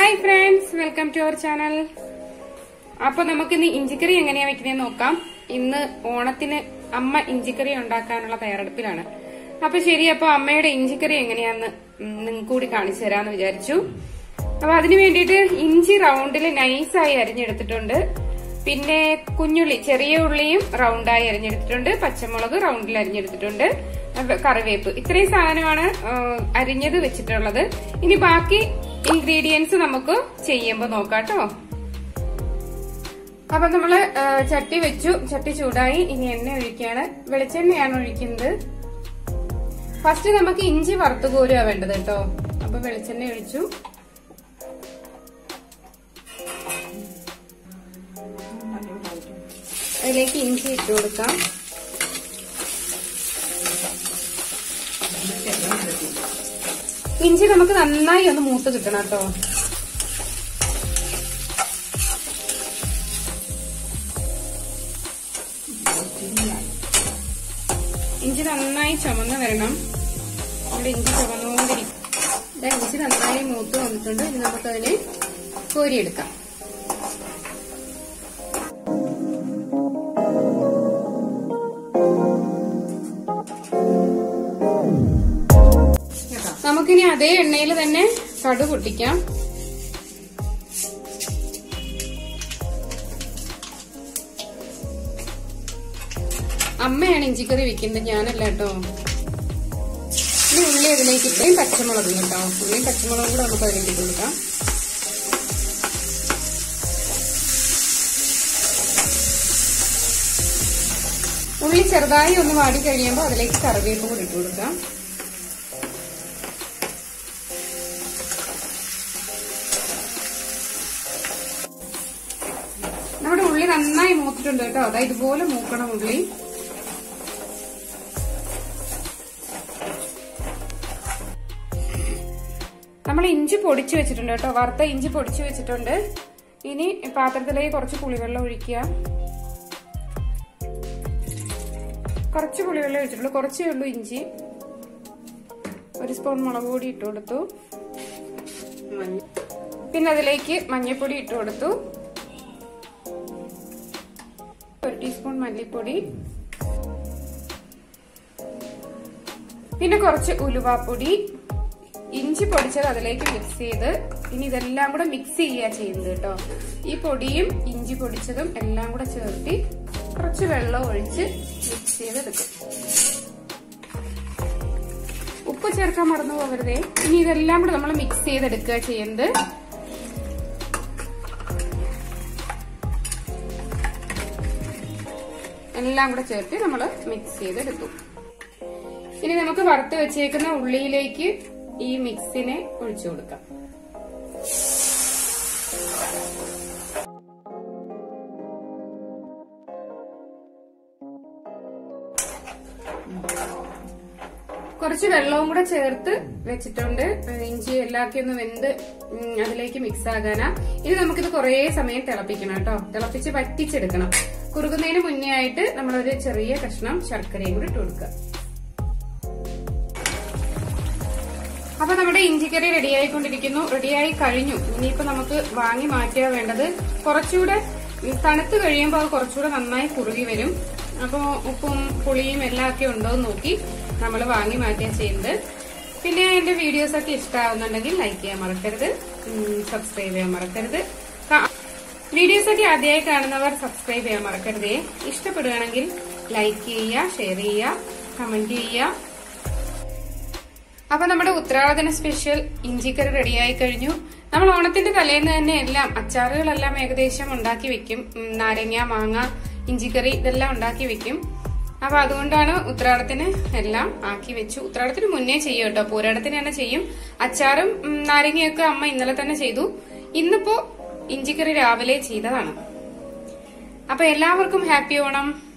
hi friends welcome to our channel അപ്പൊ നമുക്കിന്ന് ഇഞ്ചിക്കറി എങ്ങനെയാ വെക്കുന്നതെന്ന് നോക്കാം ഇന്ന് ഓണത്തിന് അമ്മ ഇഞ്ചിക്കറി ഉണ്ടാക്കാനുള്ള തയ്യാറെടുപ്പിലാണ് അപ്പൊ ശരി അപ്പൊ അമ്മയുടെ ഇഞ്ചിക്കറി എങ്ങനെയാന്ന് നിങ്ങൾക്ക് കൂടി കാണിച്ചു തരാന്ന് വിചാരിച്ചു അപ്പൊ അതിനു വേണ്ടിയിട്ട് ഇഞ്ചി റൗണ്ടിൽ നൈസായി അരിഞ്ഞെടുത്തിട്ടുണ്ട് പിന്നെ കുഞ്ഞുള്ളി ചെറിയ ഉള്ളിയും റൗണ്ടായി അരിഞ്ഞെടുത്തിട്ടുണ്ട് പച്ചമുളക് റൗണ്ടിൽ അരിഞ്ഞെടുത്തിട്ടുണ്ട് അഹ് കറിവേപ്പ് ഇത്രയും സാധനമാണ് ആ, അരിഞ്ഞത് വെച്ചിട്ടുള്ളത് ഇനി ബാക്കി ഇൻഗ്രീഡിയൻസ് നമുക്ക് ചെയ്യുമ്പോ നോക്കാട്ടോ അപ്പൊ നമ്മള് ആ, ചട്ടി വെച്ചു ചട്ടി ചൂടായി ഇനി എണ്ണ ഒഴിക്കുകയാണ് വെളിച്ചെണ്ണയാണ് ഒഴിക്കുന്നത് ഫസ്റ്റ് നമുക്ക് ഇഞ്ചി വറുത്ത് കോരുക വേണ്ടത് കേട്ടോ അപ്പൊ വെളിച്ചെണ്ണ ഒഴിച്ചു അതിലേക്ക് ഇഞ്ചി ഇട്ട് കൊടുക്കാം ഇഞ്ചി നമുക്ക് നന്നായി ഒന്ന് മൂത്ത് കിട്ടണം കേട്ടോ ഇഞ്ചി നന്നായി ചുമന്ന് വരണം നമ്മുടെ ഇഞ്ചി ചുമന്നുകൊണ്ടിരിക്കും ദാ ഇഞ്ചി നന്നായി മൂത്ത് വന്നിട്ടുണ്ട് ഇനി നമുക്കതിനെ കോരിയെടുക്കാം നമുക്കിനി അതേ എണ്ണയിൽ തന്നെ കടു പൊട്ടിക്കാം അമ്മയാണ് ഇഞ്ചിക്കറി വെക്കുന്നത് ഞാനല്ല കേട്ടോ ഇനി ഉള്ളി അതിലേക്ക് ഇത്രയും പച്ചമുളക് കേട്ടോ ഉള്ളിയും പച്ചമുളകും കൂടെ നമുക്ക് അതിലേക്ക് ഇട്ട് കൊടുക്കാം ഉള്ളി ചെറുതായി ഒന്ന് വാടി കഴിയുമ്പോൾ അതിലേക്ക് കറിവേപ്പ് കൂടി ഇട്ട് കൊടുക്കാം നമ്മുടെ ഉള്ളി നന്നായി മൂത്തിട്ടുണ്ട് കേട്ടോ അതാ ഇതുപോലെ മൂക്കണം ഉള്ളി നമ്മൾ ഇഞ്ചി പൊടിച്ചു വെച്ചിട്ടുണ്ട് കേട്ടോ വറുത്ത ഇഞ്ചി പൊടിച്ചു വെച്ചിട്ടുണ്ട് ഇനി പാത്രത്തിലേക്ക് കുറച്ച് പുളിവെള്ളം ഒഴിക്കുക കുറച്ച് പുളിവെള്ളം ഒഴിച്ചിട്ടുള്ളൂ കുറച്ചേ ഉള്ളൂ ഇഞ്ചി ഒരു സ്പൂൺ മുളക് പൊടി ഇട്ട് കൊടുത്തു പിന്നെ അതിലേക്ക് മഞ്ഞൾപ്പൊടി ഇട്ട് കൊടുത്തു ഒരു ടീസ്പൂൺ മല്ലിപ്പൊടി പിന്നെ കുറച്ച് ഉലുവാപ്പൊടി ഇഞ്ചി പൊടിച്ചത് അതിലേക്ക് മിക്സ് ചെയ്ത് ഇനി ഇതെല്ലാം കൂടെ മിക്സ് ചെയ്യുക ചെയ്യുന്നത് കേട്ടോ ഈ പൊടിയും ഇഞ്ചി പൊടിച്ചതും എല്ലാം കൂടെ ചേർത്തി കുറച്ച് വെള്ളം ഒഴിച്ച് മിക്സ് ചെയ്തെടുക്കും ഉപ്പ് ചേർക്കാൻ മറന്നു പോകരുതേ ഇനി ഇതെല്ലാം കൂടെ നമ്മൾ മിക്സ് ചെയ്തെടുക്കുക ചെയ്യുന്നത് എല്ലാം കൂടെ ചേർത്ത് നമ്മൾ മിക്സ് ചെയ്തെടുക്കും ഇനി നമുക്ക് വറുത്ത് വെച്ചേക്കുന്ന ഉള്ളിയിലേക്ക് ഈ മിക്സിനെ ഒഴിച്ചു കൊടുക്കാം കുറച്ച് വെള്ളവും കൂടെ ചേർത്ത് വെച്ചിട്ടുണ്ട് ഇഞ്ചി എല്ലാക്കി ഒന്ന് വെന്ത് ഉം, അതിലേക്ക് മിക്സ് ആകാനാ ഇനി നമുക്കിത് കുറേ സമയം തിളപ്പിക്കണം കേട്ടോ തിളപ്പിച്ച് വറ്റിച്ചെടുക്കണം കുറുകുന്നതിന് മുന്നേ ആയിട്ട് നമ്മളൊരു ചെറിയ കഷ്ണം ശർക്കരയും കൂടി ഇട്ട് കൊടുക്കുക അപ്പൊ നമ്മുടെ ഇഞ്ചിക്കറി റെഡിയായിക്കൊണ്ടിരിക്കുന്നു റെഡിയായി കഴിഞ്ഞു ഇനിയിപ്പോ നമുക്ക് വാങ്ങി മാറ്റുക വേണ്ടത് കുറച്ചുകൂടെ ഉം, തണുത്ത് കഴിയുമ്പോൾ അത് കുറച്ചുകൂടെ നന്നായി കുറുകി വരും അപ്പൊ ഉപ്പും പുളിയും എല്ലാം ഒക്കെ ഉണ്ടോ എന്ന് നോക്കി നമ്മൾ വാങ്ങി മാറ്റുക ചെയ്യുന്നത് പിന്നെ എന്റെ വീഡിയോസ് ഒക്കെ ഇഷ്ടമാവുന്നുണ്ടെങ്കിൽ ലൈക്ക് ചെയ്യാൻ മറക്കരുത് സബ്സ്ക്രൈബ് ചെയ്യാൻ മറക്കരുത് വീഡിയോസ് ഒക്കെ ആദ്യമായി കാണുന്നവർ സബ്സ്ക്രൈബ് ചെയ്യാൻ മറക്കരുതേ ഇഷ്ടപ്പെടുകയാണെങ്കിൽ ലൈക്ക് ചെയ്യുക ഷെയർ ചെയ്യുക കമന്റ് ചെയ്യുക അപ്പൊ നമ്മുടെ ഉത്തരാടന സ്പെഷ്യൽ ഇഞ്ചിക്കറി റെഡിയായി കഴിഞ്ഞു നമ്മൾ ഓണത്തിന്റെ തലേന്ന് തന്നെ എല്ലാം അച്ചാറുകളെല്ലാം ഏകദേശം ഉണ്ടാക്കി വെക്കും ഉം, നാരങ്ങ മാങ്ങ ഇഞ്ചിക്കറി ഇതെല്ലാം ഉണ്ടാക്കി വെക്കും അപ്പൊ അതുകൊണ്ടാണ് ഉത്രാടത്തിന് എല്ലാം ആക്കി വെച്ചു ഉത്രാടത്തിന് മുന്നേ ചെയ്യും കേട്ടോ പൂരാടത്തിന് തന്നെ ചെയ്യും അച്ചാറും ഉം, നാരങ്ങയൊക്കെ അമ്മ ഇന്നലെ തന്നെ ചെയ്തു ഇന്നിപ്പോ ഇഞ്ചിക്കറി രാവിലെ ചെയ്തതാണ് അപ്പൊ എല്ലാവർക്കും ഹാപ്പി ഓണം